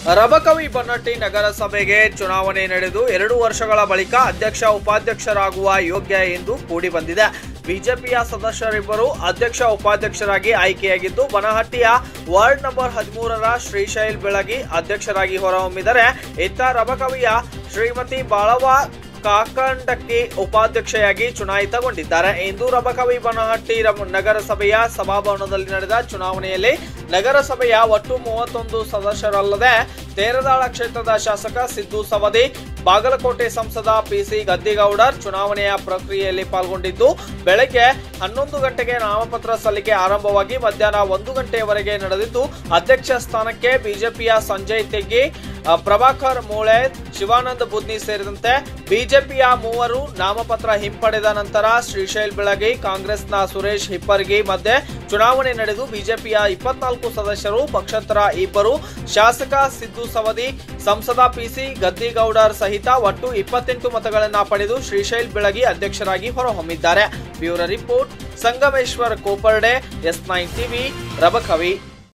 ರಬಕವಿ ಬನ್ನಟ್ಟಿ ನಗರಸಭೆಗೆ ಚುನಾವಣೆ ನಡೆದು ಎರಡು ವರ್ಷಗಳ ಬಳಿಕ ಅಧ್ಯಕ್ಷ ಉಪಾಧ್ಯಕ್ಷರಾಗುವ ಯೋಗ್ಯ ಎಂದು ಕೂಡಿ ಬಂದಿದೆ ಬಿಜೆಪಿಯ ಸದಸ್ಯರಿಬ್ಬರು ಅಧ್ಯಕ್ಷ ಉಪಾಧ್ಯಕ್ಷರಾಗಿ ಆಯ್ಕೆಯಾಗಿದ್ದು ಬನಹಟ್ಟಿಯ ವಾರ್ಡ್ ನಂಬರ್ ಹದಿಮೂರರ ಶ್ರೀಶೈಲ್ ಬೆಳಗಿ ಅಧ್ಯಕ್ಷರಾಗಿ ಹೊರಹೊಮ್ಮಿದರೆ ಇತ್ತ ರಬಕವಿಯ ಶ್ರೀಮತಿ ಬಾಳವ ಕಾಕಂಡಕ್ಕಿ ಉಪಾಧ್ಯಕ್ಷೆಯಾಗಿ ಚುನಾಯಿತಗೊಂಡಿದ್ದಾರೆ ಇಂದು ರಬಕವಿ ಬನಹಟ್ಟಿ ರಮ- ನಗರಸಭೆಯ ಸಭಾಭವನದಲ್ಲಿ ನಡೆದ ಚುನಾವಣೆಯಲ್ಲಿ ನಗರಸಭೆಯ ಒಟ್ಟು ಮೂವತ್ತೊಂದು ಸದಸ್ಯರಲ್ಲದೆ ತೇರದಾಳ ಕ್ಷೇತ್ರದ ಶಾಸಕ ಸಿದ್ದು ಸವದಿ ಬಾಗಲಕೋಟೆ ಸಂಸದ ಪಿಸಿ ಗದ್ದಿಗೌಡರ್ ಚುನಾವಣೆಯ ಪ್ರಕ್ರಿಯೆಯಲ್ಲಿ ಪಾಲ್ಗೊಂಡಿದ್ದು ಬೆಳಗ್ಗೆ ಹನ್ನೊಂದು ಗಂಟೆಗೆ ನಾಮಪತ್ರ ಸಲ್ಲಿಕೆ ಆರಂಭವಾಗಿ ಮಧ್ಯಾಹ್ನ ಒಂದು ಗಂಟೆಯವರೆಗೆ ನಡೆದಿದ್ದು ಅಧ್ಯಕ್ಷ ಸ್ಥಾನಕ್ಕೆ ಬಿಜೆಪಿಯ ಸಂಜಯ್ ತೆಗ್ಗಿ ಅ, ಪ್ರಭಾಕರ್ ಮೂಳೆ ಶಿವಾನಂದ ಬುದ್ನಿ ಸೇರಿದಂತೆ ಬಿಜೆಪಿಯ ಮೂವರು ನಾಮಪತ್ರ ಹಿಂಪಡೆದ ನಂತರ ಶ್ರೀಶೈಲ್ ಬೆಳಗಿ ಕಾಂಗ್ರೆಸ್ನ ಸುರೇಶ್ ಹಿಪ್ಪರ್ಗಿ ಮಧ್ಯೆ ಚುನಾವಣೆ ನಡೆದು ಬಿಜೆಪಿಯ ಇಪ್ಪತ್ನಾಲ್ಕು ಸದಸ್ಯರು ಪಕ್ಷೇತರ ಇಬ್ಬರು ಶಾಸಕ ಸಿದ್ದು ಸವದಿ ಸಂಸದ ಪಿಸಿ ಗದ್ದಿಗೌಡರ್ ಸಹಿತ ಒಟ್ಟು ಇಪ್ಪತ್ತೆಂಟು ಮತಗಳನ್ನು ಪಡೆದು ಶ್ರೀಶೈಲ್ ಬೆಳಗಿ ಅಧ್ಯಕ್ಷರಾಗಿ ಹೊರಹೊಮ್ಮಿದ್ದಾರೆ bureau report Sangameshwar Koparde S nine TV Rabakavi